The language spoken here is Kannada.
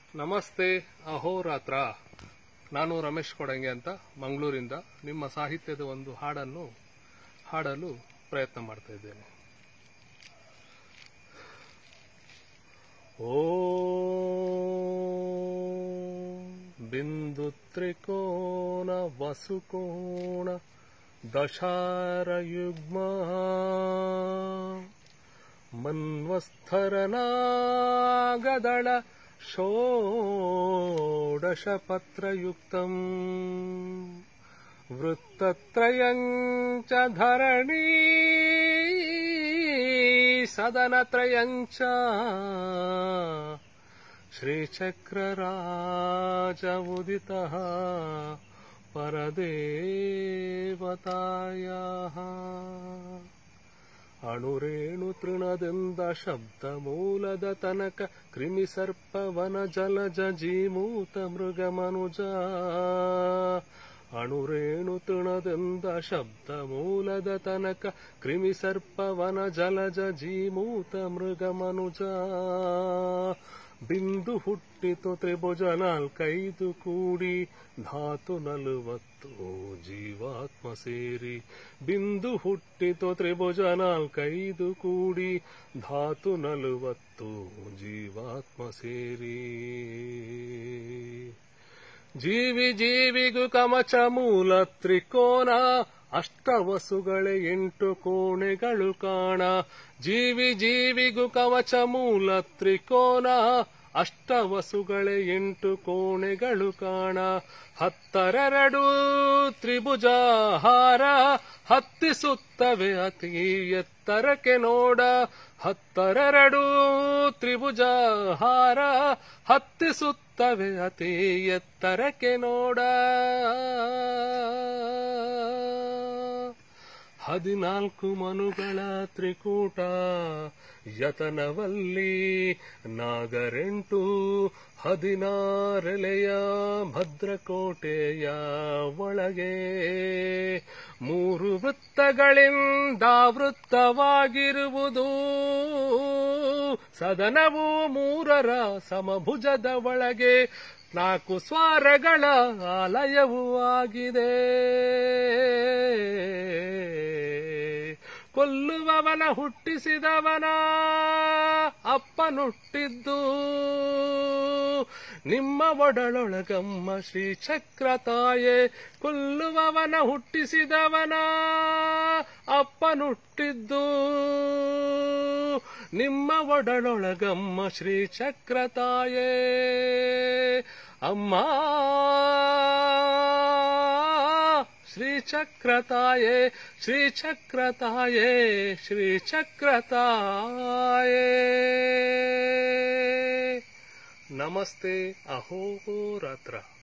ನಮಸ್ತೆ ಅಹೋರಾತ್ರ ನಾನು ರಮೇಶ್ ಕೊಡಂಗೆ ಅಂತ ಮಂಗಳೂರಿಂದ ನಿಮ್ಮ ಸಾಹಿತ್ಯದ ಒಂದು ಹಾಡನ್ನು ಹಾಡಲು ಪ್ರಯತ್ನ ಮಾಡ್ತಾ ಇದ್ದೇನೆ ಓ ಬಿಂದು ತ್ರಿಕೋನ ವಸುಕೋಣ ದಶಾರಯುಗ್ಮ ಮನ್ವಸ್ಥರನಾಗದಳ षोडशपत्रयुक्तम् वृत्तत्रयम् च धरणी सदनत्रयम् च श्रीचक्रराज उदितः परदेवतायाः ಅಣುರೇಣು ತೃಣದಿಂದ ಶಬ್ದ ಮೂಲದ ತನಕ ಕ್ರಿಮಿ ಸರ್ಪವನ ಜಲಜ ಜೀಮೂತ ಮೃಗ ಮನುಜ ಅಣುರೇಣು ತೃಣದಿಂದ ಶಬ್ದ ಮೂಲದ ತನಕ ಕ್ರಿಮಿ ಸರ್ಪವನ ಜಲಜ ಜೀಮೂತ ಮೃಗ ಮನುಜ ಬಿಂದು ಹುಟ್ಟಿತು ತ್ರಿಭುಜ ನಾಲ್ಕೈದು ಕೂಡಿ ಧಾತು ನಲವತ್ತು ಜೀವಾತ್ಮ ಸೇರಿ ಬಿಂದು ಹುಟ್ಟಿತು ತ್ರಿಭುಜ ನಾಲ್ಕೈದು ಕೂಡಿ ಧಾತು ನಲವತ್ತು ಜೀವಾತ್ಮ ಸೇರಿ ಜೀವಿ ಜೀವಿಗೂ ಕಮಚ ಮೂಲ ತ್ರಿಕೋನ ಅಷ್ಟವಸುಗಳೇ ಎಂಟು ಕೋಣೆಗಳು ಕಾಣ ಜೀವಿ ಜೀವಿಗೂ ಕವಚ ಮೂಲ ತ್ರಿಕೋನ ಅಷ್ಟವಸುಗಳೇ ಎಂಟು ಕೋಣೆಗಳು ಕಾಣ ಹತ್ತರೆರಡು ತ್ರಿಭುಜ ಹಾರ ಹತ್ತಿಸುತ್ತವೆ ಅತಿ ಎತ್ತರಕ್ಕೆ ನೋಡ ಹತ್ತರೆರಡು ತ್ರಿಭುಜ ಹಾರ ಹತ್ತಿಸುತ್ತವೆ ಅತಿ ಎತ್ತರಕ್ಕೆ ನೋಡ ಹದಿನಾಲ್ಕು ಮನುಗಳ ತ್ರಿಕೂಟ ಯತನವಲ್ಲಿ ನಾಗರೆಂಟು ಹದಿನಾರೆಲೆಯ ಭದ್ರಕೋಟೆಯ ಒಳಗೆ ಮೂರು ವೃತ್ತಗಳಿಂದ ವೃತ್ತವಾಗಿರುವುದು ಸದನವು ಮೂರರ ಸಮಭುಜದ ಒಳಗೆ ನಾಲ್ಕು ಸ್ವಾರಗಳ ಆಲಯವೂ ಆಗಿದೆ ಕೊಲ್ಲುವವನ ಹುಟ್ಟಿಸಿದವನ ಅಪ್ಪನುಟ್ಟಿದ್ದು ನಿಮ್ಮ ಒಡಳೊಳಗಮ್ಮ ಶ್ರೀ ಚಕ್ರ ತಾಯೆ ಕೊಲ್ಲುವವನ ಹುಟ್ಟಿಸಿದವನ ಅಪ್ಪನುಟ್ಟಿದ್ದು ನಿಮ್ಮ ಒಡಳೊಳಗಮ್ಮ ಶ್ರೀ ಚಕ್ರ ತಾಯೇ ಅಮ್ಮ ಶ್ರೀಚಕ್ರತಾಯೇ ಶ್ರೀಚಕ್ರತಾಯೇ ಶ್ರೀಚಕ್ರತಾಯೇ ನಮಸ್ತೆ ಅಹೋರಾತ್ರ